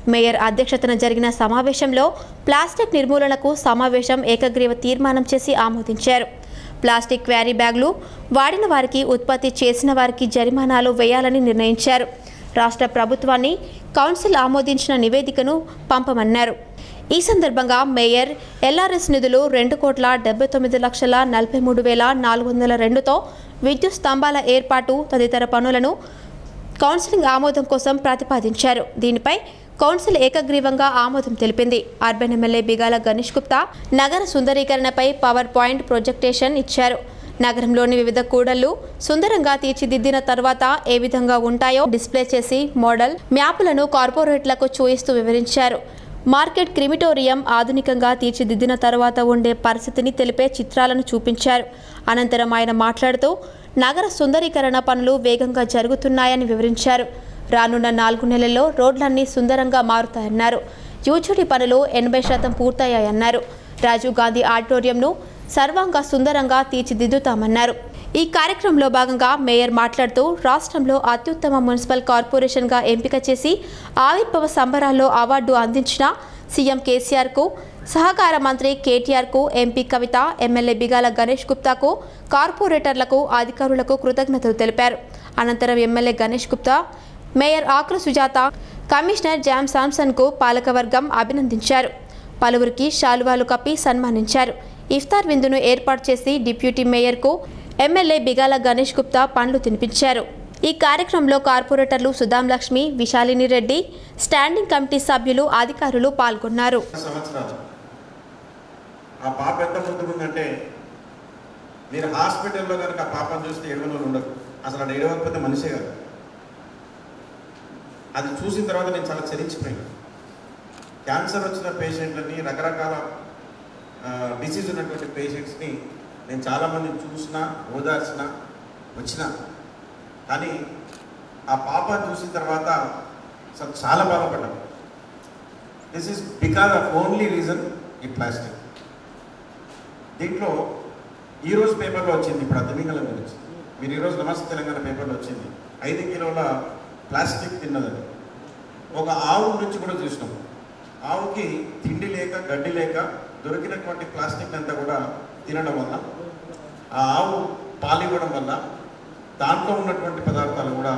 మేయర్ అధ్యక్షతన జరిగిన సమావేశంలో ప్లాస్టిక్ నిర్మూలనకు సమావేశం ఏకగ్రీవ తీర్మానం చేసి ఆమోదించారు ప్లాస్టిక్ క్వారీ బ్యాగులు వాడిన వారికి ఉత్పత్తి చేసిన వారికి జరిమానాలు వేయాలని నిర్ణయించారు రాష్ట్ర ప్రభుత్వాన్ని కౌన్సిల్ ఆమోదించిన నివేదికను పంపమన్నారు ఈ సందర్భంగా మేయర్ ఎల్ఆర్ఎస్ నిధులు రెండు కోట్ల డెబ్బై తొమ్మిది లక్షల నలభై మూడు వేల నాలుగు వందల రెండుతో విద్యుత్ స్తంభాల ఏర్పాటు తదితర పనులను కౌన్సిలింగ్ ఆమోదం కోసం ప్రతిపాదించారు దీనిపై కౌన్సిల్ ఏకగ్రీవంగా ఆమోదం తెలిపింది అర్బన్ ఎమ్మెల్యే బిగాల గణేష్ గుప్తా నగర సుందరీకరణపై పవర్ పాయింట్ ప్రొజెక్టేషన్ ఇచ్చారు నగరంలోని వివిధ కూడళ్లు సుందరంగా తీర్చిదిద్దిన తర్వాత ఏ విధంగా ఉంటాయో డిస్ప్లే చేసి మోడల్ మ్యాపులను కార్పొరేట్లకు చూయిస్తూ వివరించారు మార్కెట్ క్రిమిటోరియం ఆధునికంగా తీర్చిదిద్దిన తర్వాత ఉండే పరిస్థితిని తెలిపే చిత్రాలను చూపించారు అనంతరం ఆయన మాట్లాడుతూ నగర సుందరీకరణ పనులు వేగంగా జరుగుతున్నాయని వివరించారు రానున్న నాలుగు నెలల్లో రోడ్లన్నీ సుందరంగా మారుతాయన్నారు యూచుడి పనులు ఎనభై శాతం పూర్తయ్యాయన్నారు రాజీవ్ గాంధీ ఆడిటోరియంను సర్వంగా సుందరంగా తీర్చిదిద్దుతామన్నారు ఈ కార్యక్రమంలో భాగంగా మేయర్ మాట్లాడుతూ రాష్ట్రంలో అత్యుత్తమ మున్సిపల్ కార్పొరేషన్గా ఎంపిక చేసి ఆవిర్భవ సంబరాల్లో అవార్డు అందించిన సీఎం కేసీఆర్కు సహకార మంత్రి కేటీఆర్కు ఎంపీ కవిత ఎమ్మెల్యే బిగాల గణేష్ గుప్తాకు కార్పొరేటర్లకు అధికారులకు కృతజ్ఞతలు తెలిపారు అనంతరం MLA Ganesh Gupta mayor Akula Sujatha commissioner John సామ్సన్కు పాలకవర్గం అభినందించారు పలువురికి శాలువాలు కప్పి సన్మానించారు ఇఫ్తార్ విందును ఏర్పాటు చేసి డిప్యూటీ మేయర్కు ఎమ్మెల్యే బిగాల గణేష్ గుప్తా పండ్లు తినిపించారు ఈ కార్యక్రమంలో కార్పొరేటర్లు సుధాం లక్ష్మి విశాలిని రెడ్డి స్టాండింగ్ కమిటీ సభ్యులు అధికారులు పాల్గొన్నారు సంవత్సరాలు ఆ పాప ఎంత ముందుకుందంటే మీరు హాస్పిటల్లో కనుక ఆ పాపను చూస్తే ఏడవని వాళ్ళు ఉండదు అసలు అది ఏడవకపోతే మనిషే కాదు అది చూసిన తర్వాత నేను చాలా చరించిపోయాను క్యాన్సర్ వచ్చిన పేషెంట్లని రకరకాల డిసీజ్ ఉన్నటువంటి పేషెంట్స్ని నేను చాలామందిని చూసిన ఓదార్చిన వచ్చిన కానీ ఆ పాపను చూసిన తర్వాత అసలు చాలా బాధపడ్డాను this is because of only reason ఈ ప్లాస్టిక్ దీంట్లో ఈరోజు పేపర్లో వచ్చింది ఇప్పుడు అద్దెమింగళం గురించి మీరు ఈరోజు నమస్తే తెలంగాణ పేపర్లో వచ్చింది ఐదు కిలోల ప్లాస్టిక్ తిన్నదని ఒక ఆవు నుంచి కూడా చూసినాం ఆవుకి తిండి లేక గడ్డి లేక దొరికినటువంటి ప్లాస్టిక్ అంతా కూడా తినడం వల్ల ఆ ఆవు పాలివ్వడం వల్ల దాంట్లో ఉన్నటువంటి పదార్థాలు కూడా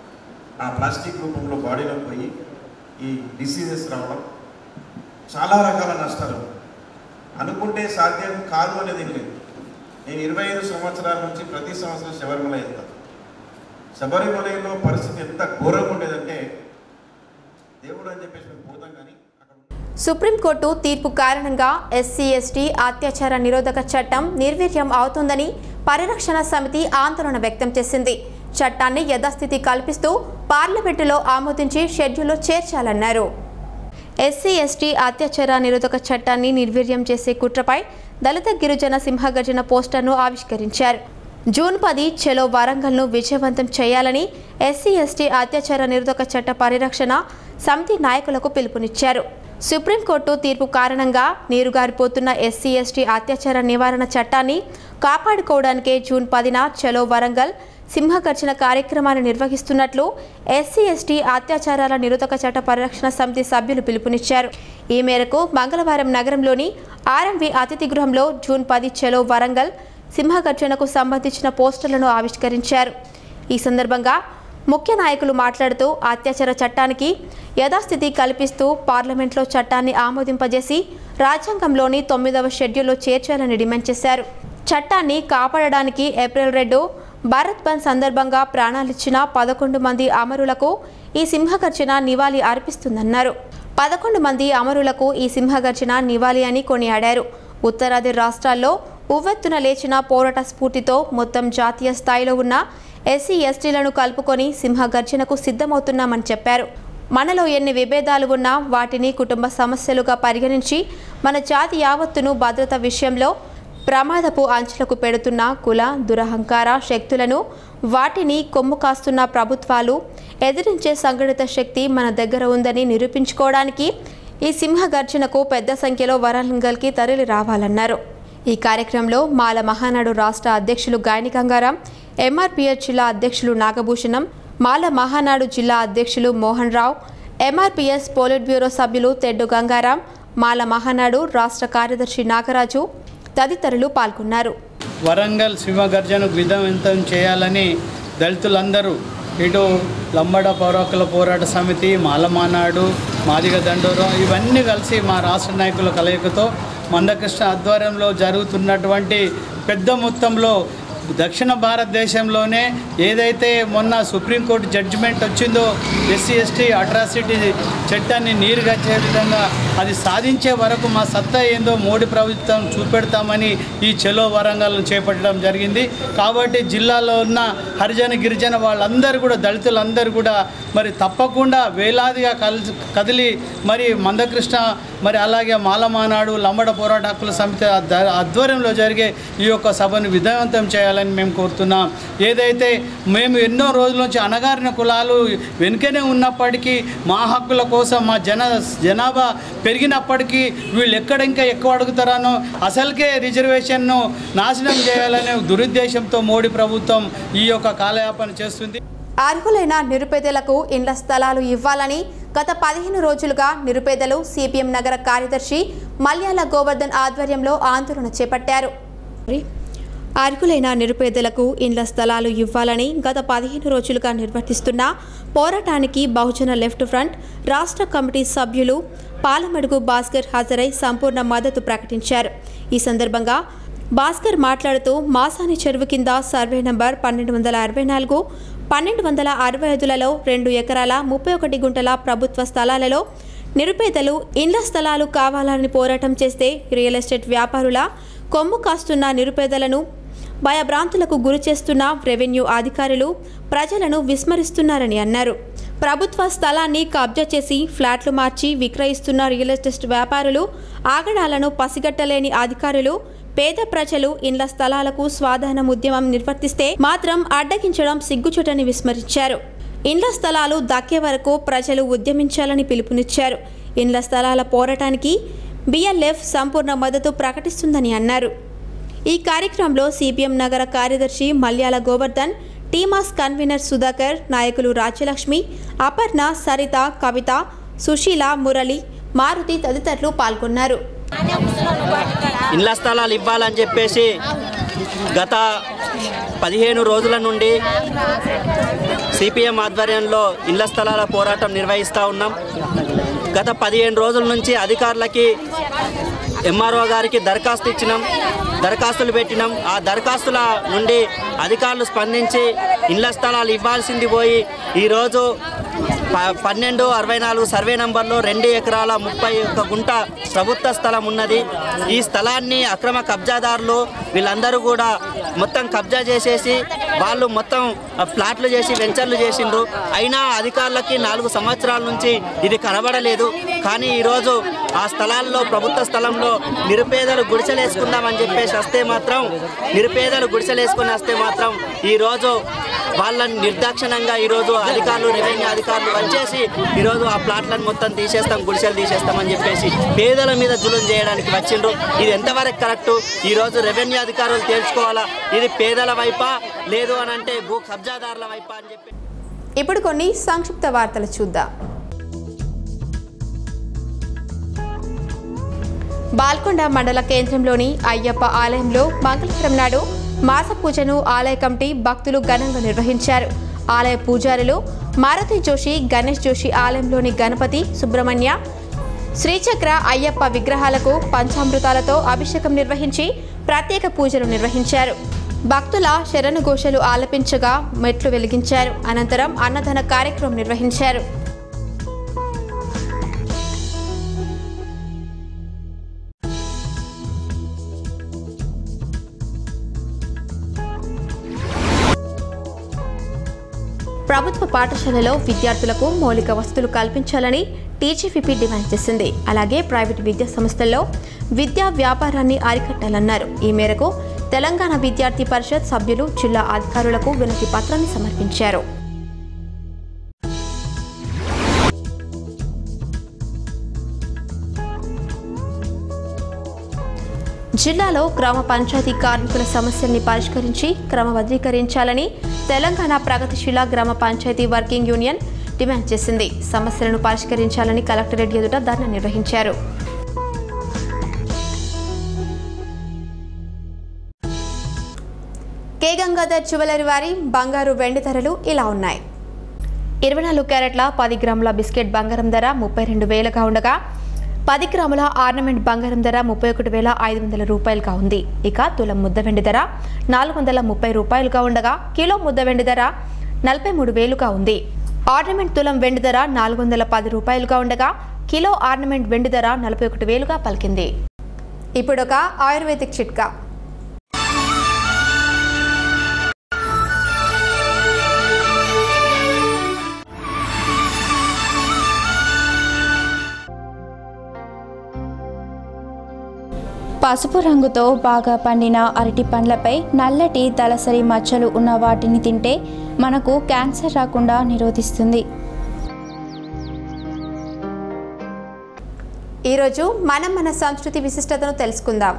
ఆ ప్లాస్టిక్ రూపంలో బాడీలో పోయి ఈ డిసీజెస్ రావడం చాలా రకాల నష్టాలు అనుకుంటే సాధ్యం కాదు అనేది ఏం లేదు నేను ఇరవై ఐదు సంవత్సరాల నుంచి ప్రతి సంవత్సరం శబరిమల వెళ్తాను శబరిమలలో పరిస్థితి ఎంత ఘోరంగా ఉండేదంటే దేవుడు అని చెప్పేసి మేము పోతాం కానీ సుప్రీంకోర్టు తీర్పు కారణంగా ఎస్సీ ఎస్టీ అత్యాచార నిరోధక చట్టం నిర్వీర్యం అవుతుందని పరిరక్షణ సమితి ఆందోళన వ్యక్తం చేసింది చట్టాన్ని యథాస్థితి కల్పిస్తూ పార్లమెంటులో ఆమోదించి షెడ్యూల్లో చేర్చాలన్నారు ఎస్సీ ఎస్టీ అత్యాచార నిరోధక చట్టాన్ని నిర్వీర్యం చేసే కుట్రపై దళిత గిరిజన సింహగర్జన పోస్టర్ను ఆవిష్కరించారు జూన్ పది చెలో వరంగల్ను విజయవంతం చేయాలని ఎస్సీ ఎస్టీ అత్యాచార నిరోధక చట్ట పరిరక్షణ సమితి నాయకులకు పిలుపునిచ్చారు సుప్రీంకోర్టు తీర్పు కారణంగా నీరుగారిపోతున్న ఎస్సీ ఎస్టీ అత్యాచార నివారణ చట్టాన్ని కాపాడుకోవడానికే జూన్ పదిన చలో వరంగల్ సింహగర్జన కార్యక్రమాన్ని నిర్వహిస్తున్నట్లు ఎస్సీ ఎస్టీ అత్యాచారాల నిరోధక చట్ట పరిరక్షణ సమితి సభ్యులు పిలుపునిచ్చారు ఈ మేరకు మంగళవారం నగరంలోని ఆర్ఎంవి అతిథి గృహంలో జూన్ పది చలో వరంగల్ సింహగర్జనకు సంబంధించిన పోస్టర్లను ఆవిష్కరించారు ఈ సందర్భంగా ముఖ్య నాయకులు మాట్లాడుతూ అత్యాచార చట్టానికి యథాస్థితి కల్పిస్తూ పార్లమెంట్లో చట్టాన్ని ఆమోదింపజేసి రాజ్యాంగంలోని తొమ్మిదవ షెడ్యూల్లో చేర్చాలని డిమాండ్ చేశారు చట్టాన్ని కాపాడడానికి ఏప్రిల్ రెండు భారత్ బంద్ సందర్భంగా ప్రాణాలిచ్చిన పదకొండు మంది అమరులకు ఈ సింహగర్జన నివాళి అర్పిస్తుందన్నారు పదకొండు మంది అమరులకు ఈ సింహగర్జన నివాళి అని కొనియాడారు ఉత్తరాది రాష్ట్రాల్లో ఉవ్వెత్తున లేచిన పోరాట స్ఫూర్తితో మొత్తం జాతీయ స్థాయిలో ఉన్న ఎస్సీ ఎస్టీలను కలుపుకొని సింహగర్జనకు సిద్ధమవుతున్నామని చెప్పారు మనలో ఎన్ని విభేదాలు ఉన్నా వాటిని కుటుంబ సమస్యలుగా పరిగణించి మన జాతి యావత్తును భద్రత విషయంలో ప్రమాదపు అంచులకు పెడుతున్న కుల దురహంకార శక్తులను వాటిని కొమ్ము కాస్తున్న ప్రభుత్వాలు ఎదిరించే సంఘటిత శక్తి మన దగ్గర ఉందని నిరూపించుకోవడానికి ఈ సింహ గర్జనకు పెద్ద సంఖ్యలో వరంగల్కి తరలి రావాలన్నారు ఈ కార్యక్రమంలో మాల మహానాడు రాష్ట్ర అధ్యక్షులు గాయని గంగారాం ఎంఆర్పిఎస్ జిల్లా అధ్యక్షులు నాగభూషణం మాల మహానాడు జిల్లా అధ్యక్షులు Mohan Rao MRPS polit bureau సభ్యులు తెడ్డు గంగారాం మాల మహానాడు రాష్ట్ర కార్యదర్శి నాగరాజు తదితరులు పాల్గొన్నారు వరంగల్ సింహగర్జను విధవంతం చేయాలని దళితులందరూ ఇటు లంబడ పౌరకుల పోరాట సమితి మాలమానాడు మాదిగ దండోరం ఇవన్నీ కలిసి మా రాష్ట్ర నాయకుల కలయికతో మందకృష్ణ ఆధ్వర్యంలో జరుగుతున్నటువంటి పెద్ద మొత్తంలో దక్షిణ భారతదేశంలోనే ఏదైతే మొన్న సుప్రీంకోర్టు జడ్జిమెంట్ వచ్చిందో ఎస్సీ ఎస్టీ అట్రాసిటీ చట్టాన్ని నీరుగచ్చే విధంగా అది సాధించే వరకు మా సత్తా ఏందో మోడీ ప్రభుత్వం చూపెడతామని ఈ చెలో వరంగల్ చేపట్టడం జరిగింది కాబట్టి జిల్లాలో ఉన్న హరిజన గిరిజన వాళ్ళందరూ కూడా దళితులందరూ కూడా మరి తప్పకుండా వేలాదిగా కలిసి కదిలి మరి మందకృష్ణ మరి అలాగే మాలమానాడు లంబడ పోరాట హక్కుల సమితి ఆధ్వ- ఆధ్వర్యంలో జరిగే ఈ యొక్క సభను విజయవంతం చేయాలని మేము కోరుతున్నాం ఏదైతే మేము ఎన్నో రోజుల నుంచి అణగారిన కులాలు వెనుకనే ఉన్నప్పటికీ మా హక్కుల కోసం మా జన జనాభా పెరిగినప్పటికీ వీళ్ళు ఎక్కడ ఇంకా ఎక్కువ అడుగుతారనో అసలుకే రిజర్వేషన్ను నాశనం చేయాలనే దురుద్దేశంతో మోడీ ప్రభుత్వం ఈ యొక్క కాలయాపన చేస్తుంది అర్హులైన నిరుపేదలకు ఇండ్ల స్థలాలు ఇవ్వాలని గత పదిహేను రోజులుగా నిరుపేదలు సిపిఎం నగర కార్యదర్శి మల్యాల గోవర్ధన్ ఆధ్వర్యంలో ఆందోళన చేపట్టారు అర్హులైన నిరుపేదలకు ఇండ్ల స్థలాలు ఇవ్వాలని గత పదిహేను రోజులుగా నిర్వర్తిస్తున్న పోరాటానికి బహుజన లెఫ్ట్ ఫ్రంట్ రాష్ట్ర కమిటీ సభ్యులు పాలమడుగు భాస్కర్ హాజరై సంపూర్ణ మద్దతు ప్రకటించారు ఈ సందర్భంగా భాస్కర్ మాట్లాడుతూ మాసాని చెరువు కింద సర్వే నంబర్ పన్నెండు వందల అరవై నాలుగు పన్నెండు వందల అరవై ఐదులలో రెండు ఎకరాల ముప్పై ఒకటి గుంటల ప్రభుత్వ స్థలాలలో నిరుపేదలు ఇండ్ల స్థలాలు కావాలని పోరాటం చేస్తే రియల్ ఎస్టేట్ వ్యాపారుల కొమ్ము కాస్తున్న నిరుపేదలను భయభ్రాంతులకు గురి చేస్తున్న రెవెన్యూ అధికారులు ప్రజలను విస్మరిస్తున్నారని అన్నారు ప్రభుత్వ స్థలాన్ని కబ్జా చేసి ఫ్లాట్లు మార్చి విక్రయిస్తున్న రియల్ ఎస్టేట్ వ్యాపారులు ఆగడాలను పసిగట్టలేని అధికారులు పేద ప్రజలు ఇండ్ల స్థలాలకు స్వాధీనం ఉద్యమం నిర్వర్తిస్తే మాత్రం అడ్డగించడం సిగ్గుచుటని విస్మరించారు ఇండ్ల స్థలాలు దక్కే వరకు ప్రజలు ఉద్యమించాలని పిలుపునిచ్చారు ఇండ్ల స్థలాల పోరాటానికి బిఎల్ఎఫ్ సంపూర్ణ మద్దతు ప్రకటిస్తుందని అన్నారు ఈ కార్యక్రమంలో సిపిఎం నగర కార్యదర్శి మల్యాల గోవర్ధన్ టీమాస్ కన్వీనర్ సుధాకర్ నాయకులు రాజ్యలక్ష్మి అపర్ణ సరిత కవిత సుశీల మురళి మారుతి తదితరులు పాల్గొన్నారు ఇళ్ల స్థలాలు ఇవ్వాలని చెప్పేసి గత పదిహేను రోజుల నుండి సిపిఎం ఆధ్వర్యంలో ఇళ్ల స్థలాల పోరాటం నిర్వహిస్తూ ఉన్నాం గత పదిహేను రోజుల నుంచి అధికారులకి ఎంఆర్ఓ గారికి దరఖాస్తు ఇచ్చినాం దరఖాస్తులు పెట్టినాం ఆ దరఖాస్తుల నుండి అధికారులు స్పందించి ఇళ్ల స్థలాలు ఇవ్వాల్సింది పోయి ఈరోజు ప- పన్నెండు అరవై నాలుగు సర్వే నంబర్లో రెండు ఎకరాల ముప్పై ఒక్క గుంట ప్రభుత్వ స్థలం ఉన్నది ఈ స్థలాన్ని అక్రమ కబ్జాదారులు వీళ్ళందరూ కూడా మొత్తం కబ్జా చేసేసి వాళ్ళు మొత్తం ఆ, ప్లాట్లు చేసి వెంచర్లు చేసిండ్రు అయినా అధికారులకి నాలుగు సంవత్సరాల నుంచి ఇది కనబడలేదు కానీ ఈరోజు ఆ స్థలాల్లో ప్రభుత్వ స్థలంలో నిరుపేదలు గుడిసెలేసుకుందామని చెప్పేసి వస్తే మాత్రం నిరుపేదలు గుడిసెలేసుకుని వస్తే మాత్రం ఈరోజు వాళ్ళని నిర్దాక్షిణంగా ఈరోజు అధికారులు రెవెన్యూ అధికారులు వచ్చేసి ఈరోజు ఆ ప్లాట్లను మొత్తం తీసేస్తాం గుడిసెలు తీసేస్తామని చెప్పేసి పేదల మీద జులుం చేయడానికి వచ్చిండ్రు ఇది ఎంతవరకు కరెక్టు ఈరోజు రెవెన్యూ అధికారులు తేల్చుకోవాలా ఇది పేదల వైపా లేదు అని అంటే భూ కబ్జాదారుల వైపా అని చెప్పి ఇప్పుడు కొన్ని సంక్షిప్త వార్తలు చూద్దాం బాల్కొండ మండల కేంద్రంలోని అయ్యప్ప ఆలయంలో మంగళవారం నాడు మాస పూజను ఆలయ కమిటీ భక్తులు ఘనంగా నిర్వహించారు ఆలయ పూజారులు మారుతి జోషి గణేష్ జోషి ఆలయంలోని గణపతి సుబ్రహ్మణ్య శ్రీచక్ర అయ్యప్ప విగ్రహాలకు పంచామృతాలతో అభిషేకం నిర్వహించి ప్రత్యేక పూజలు నిర్వహించారు భక్తుల శరణు ఘోషలు ఆలపించగా మెట్లు వెలిగించారు అనంతరం అన్నదాన కార్యక్రమం నిర్వహించారు ప్రభుత్వ పాఠశాలలో విద్యార్థులకు మౌలిక వసతులు కల్పించాలని టీజీపీపీ డిమాండ్ చేసింది అలాగే ప్రైవేటు విద్యా సంస్థల్లో విద్యా వ్యాపారాన్ని అరికట్టాలన్నారు ఈ మేరకు తెలంగాణ విద్యార్థి పరిషత్ సభ్యులు జిల్లా అధికారులకు వినతి పత్రాన్ని సమర్పించారు జిల్లాలో గ్రామ పంచాయతీ కార్మికుల సమస్యల్ని పరిష్కరించి క్రమబద్ధీకరించాలని తెలంగాణ ప్రగతిశీల గ్రామ పంచాయతీ వర్కింగ్ యూనియన్ డిమాండ్ చేసింది సమస్యలను పరిష్కరించాలని కలెక్టరేట్ ఎదుట ధర్నా నిర్వహించారు కే గంగాధర్ జ్యువెలరీ వారి బంగారు వెండి ధరలు ఇలా ఉన్నాయి ఇరవై నాలుగు క్యారెట్ల పది గ్రాముల బిస్కెట్ బంగారం ధర ముప్పై రెండు వేలుగా ఉండగా పది గ్రాముల ఆర్నమెంట్ బంగారం ధర ముప్పై ఒకటి వేల ఐదు వందల రూపాయలుగా ఉంది ఇక తులం ముద్ద వెండి ధర నాలుగు వందల ముప్పై రూపాయలుగా ఉండగా కిలో ముద్ద వెండి ధర నలభై మూడు వేలుగా ఉంది ఆర్నమెంట్ తులం వెండి ధర నాలుగు వందల పది రూపాయలుగా ఉండగా కిలో ఆర్నమెంట్ వెండి ధర నలభై ఒకటి వేలుగా పలికింది ఇప్పుడొక ఆయుర్వేదిక్ చిట్కా పసుపు రంగుతో బాగా పండిన అరటి పండ్లపై నల్లటి దళసరి మచ్చలు ఉన్న వాటిని తింటే మనకు క్యాన్సర్ రాకుండా నిరోధిస్తుంది ఈరోజు మనం మన సంస్కృతి విశిష్టతను తెలుసుకుందాం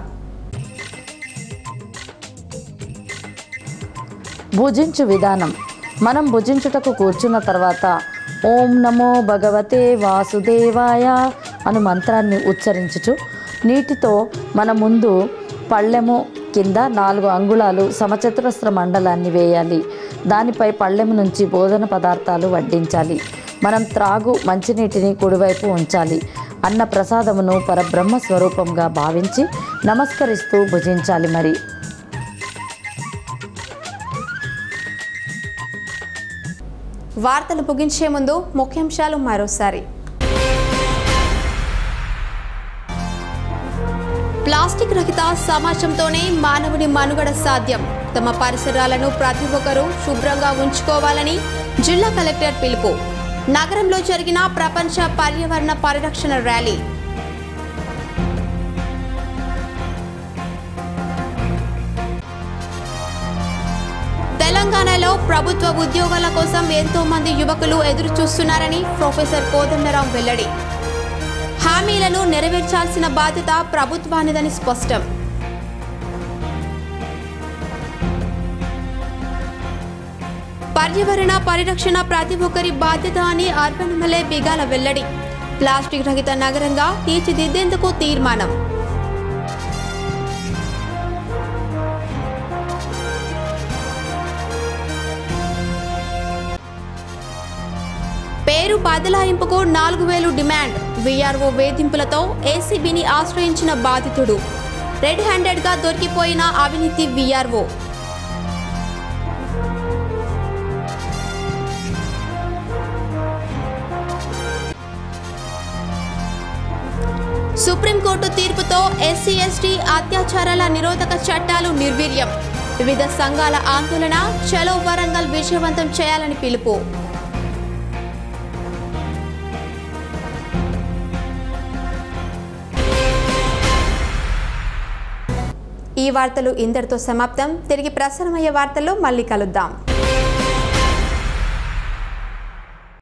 భుజించు విధానం మనం భుజించుటకు కూర్చున్న తర్వాత ఓం నమో భగవతే వాసుదేవాయ అను మంత్రాన్ని ఉచ్చరించుచు నీటితో మన ముందు పళ్ళెము కింద నాలుగు అంగుళాలు సమచతురస్ర మండలాన్ని వేయాలి దానిపై పళ్ళెము నుంచి భోజన పదార్థాలు వడ్డించాలి మనం త్రాగు మంచినీటిని కుడివైపు ఉంచాలి అన్న ప్రసాదమును పరబ్రహ్మ స్వరూపంగా భావించి నమస్కరిస్తూ భుజించాలి మరి వార్తలు ముగించే ముందు ముఖ్యాంశాలు మరోసారి ప్లాస్టిక్ రహిత సమాజంతోనే మానవుని మనుగడ సాధ్యం తమ పరిసరాలను ప్రతి ఒక్కరూ శుభ్రంగా ఉంచుకోవాలని జిల్లా కలెక్టర్ పిలుపు నగరంలో జరిగిన ప్రపంచ పర్యావరణ పరిరక్షణ ర్యాలీ తెలంగాణలో ప్రభుత్వ ఉద్యోగాల కోసం ఎంతో మంది యువకులు ఎదురు చూస్తున్నారని ప్రొఫెసర్ కోదండరాం వెల్లడి హామీలను నెరవేర్చాల్సిన బాధ్యత ప్రభుత్వానిదని స్పష్టం పర్యావరణ పరిరక్షణ ప్రతి ఒక్కరి బాధ్యత అని అర్బన్ ఎమ్మెల్యే బిగాల వెల్లడి ప్లాస్టిక్ రహిత నగరంగా తీర్చిదిద్దేందుకు తీర్మానం పేరు బదలాయింపుకు నాలుగు వేలు డిమాండ్ వీఆర్ఓ వేధింపులతో ఏసీబీని ఆశ్రయించిన బాధితుడు రెడ్ హ్యాండెడ్గా దొరికిపోయిన అవినీతి వీఆర్ఓ సుప్రీంకోర్టు తీర్పుతో ఎస్సీ ఎస్టీ అత్యాచారాల నిరోధక చట్టాలు నిర్వీర్యం వివిధ సంఘాల ఆందోళన చలో వరంగల్ విజయవంతం చేయాలని పిలుపు ఈ వార్తలు ఇంతటితో సమాప్తం తిరిగి ప్రసారమయ్యే వార్తల్లో మళ్ళీ కలుద్దాం